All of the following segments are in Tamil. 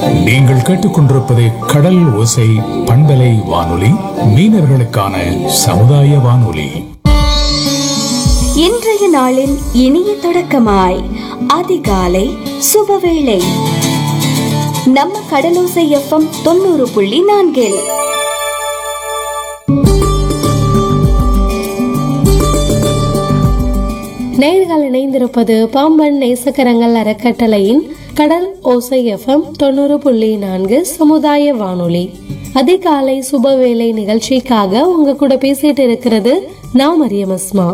நீங்கள் கேட்டுக்கொண்டிருப்பது கடல் ஓசை பண்பலை வானொலி மீனவர்களுக்கான சமுதாய வானொலி இன்றைய நாளின் இனிய தொடக்கமாய் அதிகாலை சுபவேளை நம்ம கடலோசை எஃப்எம் தொண்ணூறு புள்ளி நான்கில் நேர்கள் இணைந்திருப்பது பாம்பன் நேசக்கரங்கள் அறக்கட்டளையின் கடல் ஓசை எஃப்எம் தொண்ணூறு புள்ளி நான்கு சமுதாய வானொலி அதிகாலை சுபவேளை நிகழ்ச்சிக்காக உங்க கூட பேசிட்டு இருக்கிறது நான் மரியம் அஸ்மா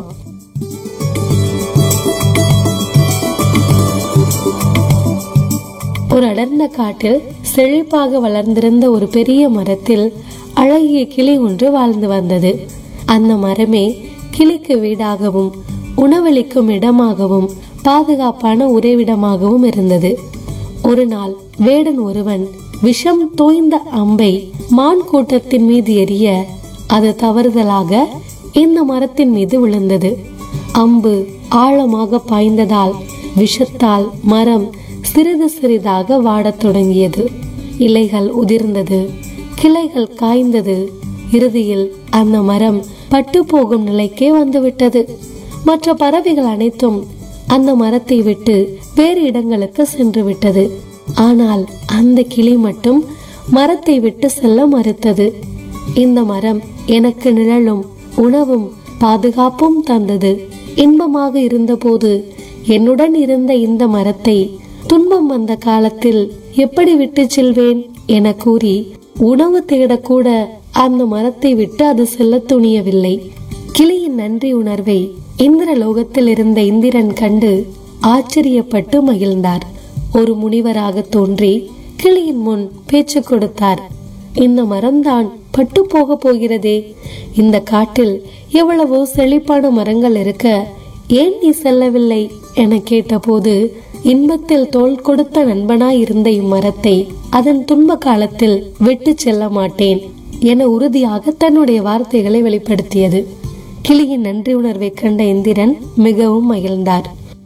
ஒரு அடர்ந்த காட்டில் செழிப்பாக வளர்ந்திருந்த ஒரு பெரிய மரத்தில் அழகிய கிளி ஒன்று வாழ்ந்து வந்தது அந்த மரமே கிளிக்கு வீடாகவும் உணவளிக்கும் இடமாகவும் பாதுகாப்பான உறைவிடமாகவும் இருந்தது ஒரு நாள் வேடன் ஒருவன் விஷம் தோய்ந்த அம்பை மான் கூட்டத்தின் மீது எரிய அது தவறுதலாக இந்த மரத்தின் மீது விழுந்தது அம்பு ஆழமாக பாய்ந்ததால் விஷத்தால் மரம் சிறிது சிறிதாக வாடத் தொடங்கியது இலைகள் உதிர்ந்தது கிளைகள் காய்ந்தது இறுதியில் அந்த மரம் பட்டு போகும் நிலைக்கே வந்துவிட்டது மற்ற பறவைகள் அனைத்தும் அந்த மரத்தை விட்டு வேறு இடங்களுக்கு சென்று விட்டது ஆனால் அந்த கிளி மட்டும் மரத்தை விட்டு செல்ல மறுத்தது இந்த மரம் எனக்கு நிழலும் உணவும் பாதுகாப்பும் தந்தது இன்பமாக இருந்தபோது என்னுடன் இருந்த இந்த மரத்தை துன்பம் வந்த காலத்தில் எப்படி விட்டு செல்வேன் என கூறி உணவு தேடக்கூட அந்த மரத்தை விட்டு அது செல்ல துணியவில்லை கிளியின் நன்றி உணர்வை இந்திர லோகத்தில் இருந்த இந்திரன் கண்டு ஆச்சரியப்பட்டு மகிழ்ந்தார் ஒரு முனிவராக தோன்றி கிளியின் முன் பேச்சு கொடுத்தார் இந்த மரம்தான் பட்டு போக போகிறதே இந்த காட்டில் எவ்வளவோ செழிப்பான மரங்கள் இருக்க ஏன் நீ செல்லவில்லை என கேட்டபோது இன்பத்தில் தோள் கொடுத்த நண்பனாய் இருந்த இம்மரத்தை அதன் துன்ப காலத்தில் விட்டு செல்ல மாட்டேன் என உறுதியாக தன்னுடைய வார்த்தைகளை வெளிப்படுத்தியது கிளியின் நன்றி உணர்வை கண்ட இந்திரன் மிகவும் மகிழ்ந்தார்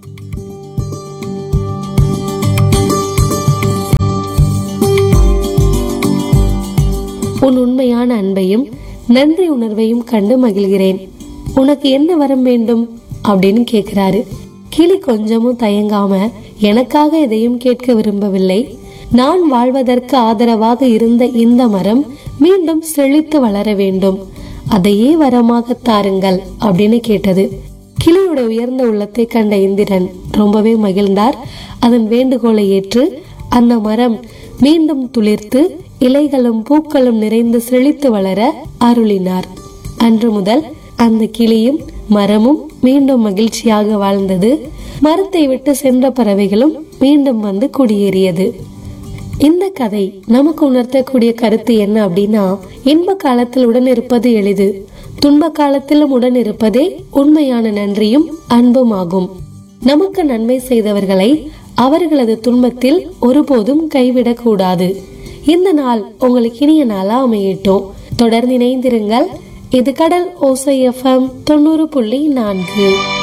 உன் உண்மையான அன்பையும் நன்றி உணர்வையும் கண்டு மகிழ்கிறேன் உனக்கு என்ன வரம் வேண்டும் அப்படின்னு கேக்குறாரு கிளி கொஞ்சமும் தயங்காம எனக்காக எதையும் கேட்க விரும்பவில்லை நான் வாழ்வதற்கு ஆதரவாக இருந்த இந்த மரம் மீண்டும் செழித்து வளர வேண்டும் அதையே வரமாக தாருங்கள் அப்படின்னு கேட்டது கிளியோட உயர்ந்த உள்ளத்தை கண்ட இந்திரன் ரொம்பவே மகிழ்ந்தார் அதன் வேண்டுகோளை ஏற்று அந்த மரம் மீண்டும் துளிர்த்து இலைகளும் பூக்களும் நிறைந்து செழித்து வளர அருளினார் அன்று முதல் அந்த கிளியும் மரமும் மீண்டும் மகிழ்ச்சியாக வாழ்ந்தது மரத்தை விட்டு சென்ற பறவைகளும் மீண்டும் வந்து குடியேறியது இந்த கதை நமக்கு உணர்த்தக்கூடிய கருத்து என்ன அப்படின்னா இன்ப காலத்தில் உடன் இருப்பது எளிது துன்ப காலத்திலும் உடன் இருப்பதே உண்மையான நன்றியும் அன்பும் ஆகும் நமக்கு நன்மை செய்தவர்களை அவர்களது துன்பத்தில் ஒருபோதும் கைவிடக் கூடாது இந்த நாள் உங்களுக்கு இனிய நாளா அமையட்டும் தொடர்ந்து இணைந்திருங்கள் இது கடல் ஓசை எஃப்எம் தொண்ணூறு புள்ளி நான்கு